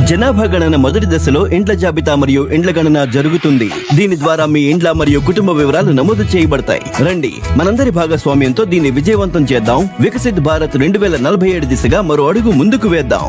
జనాభా గణన మొదటి దశలో ఇండ్ల జాబితా మరియు ఇండ్ల గణన జరుగుతుంది దీని ద్వారా మీ ఇండ్ల మరియు కుటుంబ వివరాలు నమోదు చేయబడతాయి రండి మనందరి భాగస్వామ్యంతో దీన్ని విజయవంతం చేద్దాం వికసిత్ భారత్ రెండు వేల నలభై ఏడు దిశగా మరో అడుగు ముందుకు వేద్దాం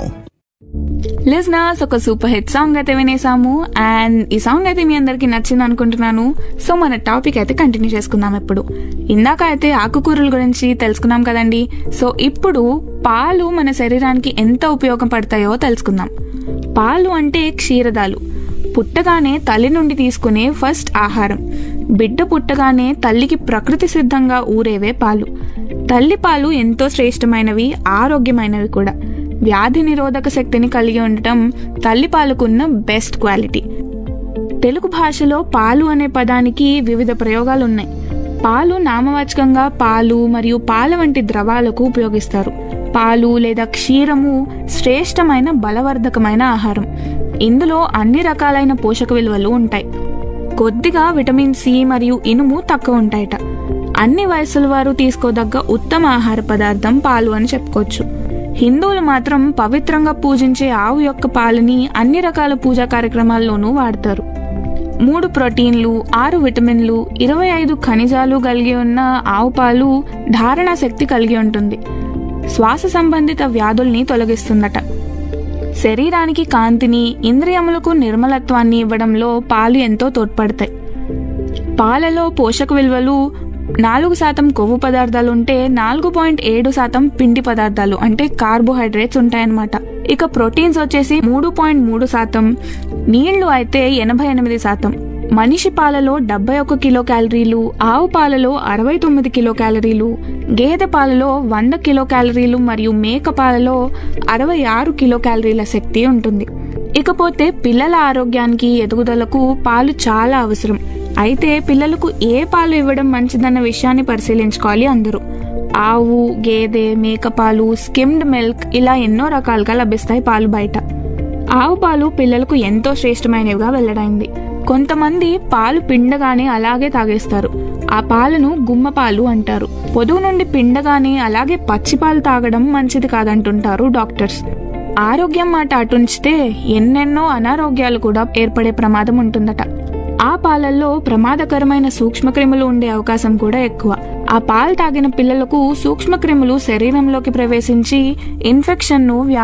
లిజనర్స్ ఒక సూపర్ హిట్ సాంగ్ అయితే వినేసాము అండ్ ఈ సాంగ్ అయితే మీ అందరికి నచ్చింది అనుకుంటున్నాను సో మన టాపిక్ అయితే కంటిన్యూ చేసుకుందాం ఇప్పుడు ఇందాక అయితే ఆకుకూరల గురించి తెలుసుకున్నాం కదండి సో ఇప్పుడు పాలు మన శరీరానికి ఎంత ఉపయోగపడతాయో తెలుసుకుందాం పాలు అంటే క్షీరదాలు పుట్టగానే తల్లి నుండి తీసుకునే ఫస్ట్ ఆహారం బిడ్డ పుట్టగానే తల్లికి ప్రకృతి సిద్ధంగా ఊరేవే పాలు తల్లి పాలు ఎంతో శ్రేష్టమైనవి ఆరోగ్యమైనవి కూడా వ్యాధి నిరోధక శక్తిని కలిగి ఉండటం తల్లి పాలకున్న బెస్ట్ క్వాలిటీ తెలుగు భాషలో పాలు అనే పదానికి వివిధ ప్రయోగాలు ఉన్నాయి పాలు నామవాచకంగా పాలు మరియు పాల వంటి ద్రవాలకు ఉపయోగిస్తారు పాలు లేదా క్షీరము శ్రేష్టమైన బలవర్ధకమైన ఆహారం ఇందులో అన్ని రకాలైన పోషక విలువలు ఉంటాయి కొద్దిగా విటమిన్ సి మరియు ఇనుము తక్కువ ఉంటాయట అన్ని వయసుల వారు తీసుకోదగ్గ ఉత్తమ ఆహార పదార్థం పాలు అని చెప్పుకోవచ్చు హిందువులు మాత్రం పవిత్రంగా పూజించే ఆవు యొక్క పాలని అన్ని రకాల పూజా కార్యక్రమాల్లోనూ వాడతారు మూడు ప్రోటీన్లు ఆరు విటమిన్లు ఇరవై ఐదు ఖనిజాలు కలిగి ఉన్న ఆవు పాలు ధారణ శక్తి కలిగి ఉంటుంది శ్వాస సంబంధిత వ్యాధుల్ని తొలగిస్తుందట శరీరానికి కాంతిని ఇంద్రియములకు నిర్మలత్వాన్ని ఇవ్వడంలో పాలు ఎంతో తోడ్పడతాయి పాలలో పోషక విలువలు నాలుగు శాతం కొవ్వు పదార్థాలు ఉంటే నాలుగు పాయింట్ ఏడు శాతం పిండి పదార్థాలు అంటే కార్బోహైడ్రేట్స్ ఉంటాయన్నమాట ఇక ప్రోటీన్స్ వచ్చేసి మూడు పాయింట్ మూడు శాతం నీళ్లు అయితే ఎనభై ఎనిమిది శాతం మనిషి పాలలో డెబ్బై ఒక్క కిలో క్యాలరీలు ఆవు పాలలో అరవై తొమ్మిది కిలో క్యాలరీలు గేదె పాలలో వంద కిలో క్యాలరీలు మరియు మేక పాలలో అరవై ఆరు కిలో క్యాలరీల శక్తి ఉంటుంది ఇకపోతే పిల్లల ఆరోగ్యానికి ఎదుగుదలకు పాలు చాలా అవసరం అయితే పిల్లలకు ఏ పాలు ఇవ్వడం మంచిదన్న విషయాన్ని పరిశీలించుకోవాలి అందరూ ఆవు గేదె మేక పాలు స్కిమ్డ్ మిల్క్ ఇలా ఎన్నో రకాలుగా లభిస్తాయి పాలు బయట ఆవు పాలు పిల్లలకు ఎంతో శ్రేష్టమైనవిగా వెల్లడైంది కొంతమంది పాలు పిండగానే అలాగే తాగేస్తారు ఆ పాలను గుమ్మ పాలు అంటారు పొదుగు నుండి పిండగానే అలాగే పచ్చి పాలు తాగడం మంచిది కాదంటుంటారు డాక్టర్స్ ఆరోగ్యం మాట అటుంచితే ఎన్నెన్నో అనారోగ్యాలు కూడా ఏర్పడే ప్రమాదం ఉంటుందట ఆ పాలల్లో ప్రమాదకరమైన సూక్ష్మక్రిములు ఉండే అవకాశం కూడా ఎక్కువ ఆ పాలు తాగిన పిల్లలకు సూక్ష్మక్రిములు శరీరంలోకి ప్రవేశించి ఇన్ఫెక్షన్ను వ్యా